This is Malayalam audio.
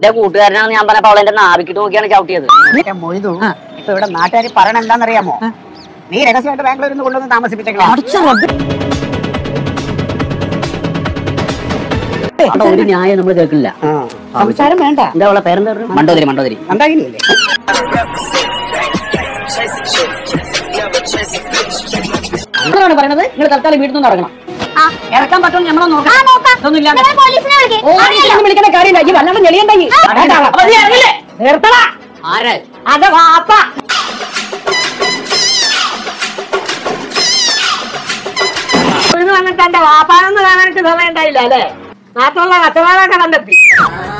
എന്റെ കൂട്ടുകാരനാണെന്ന് ഞാൻ പറഞ്ഞപ്പോ അവളെന്റെ നാവിക്കിട്ട് നോക്കിയാണ് ചവിട്ടിയത് എന്റെ മൊയ്തു ഇപ്പൊ ഇവിടെ നാട്ടുകാർ പറയണ എന്താണെന്നറിയാമോ നീ രഹസ്യമായിട്ട് ബാംഗ്ലൂരിൽ നിന്ന് കൊണ്ടുവന്ന് താമസിപ്പിച്ചേക്കണം അവിടെ ഒരു ന്യായം നമ്മൾ കേൾക്കില്ല സംസാരം വേണ്ട എന്താ അവളെ പേരെന്താ പറഞ്ഞു മണ്ടോതിരി മണ്ടോതിരി എന്തായാലും നിങ്ങളാണ് പറയണത് നിങ്ങൾ തൽക്കാലം വീട്ടിൽ നിന്ന് ഇറങ്ങണം ആ. ഇറക്കാൻ പറ്റും നമ്മളെ നോക്കാം ആ, നോക്കാം. ഇതൊന്നും ഇല്ലാണ്ട് നിങ്ങൾ പോലീസിനെ വിളിക്ക്. ഓടിച്ചൊന്നും വിളിക്കേണ്ട കാര്യമില്ല ഈ വല്ലാണ്ട് ഞെളിയണ്ടായി നിർത്തടാ ആര് അതെ വാപ്പ ഇത് വന്നിട്ട് എന്റെ വാപ്പാനൊന്ന് കാണാനായിട്ട് സമയം ഉണ്ടായില്ല അല്ലേ നാട്ടിലുള്ള കച്ചവടമൊക്കെ കണ്ടെത്തി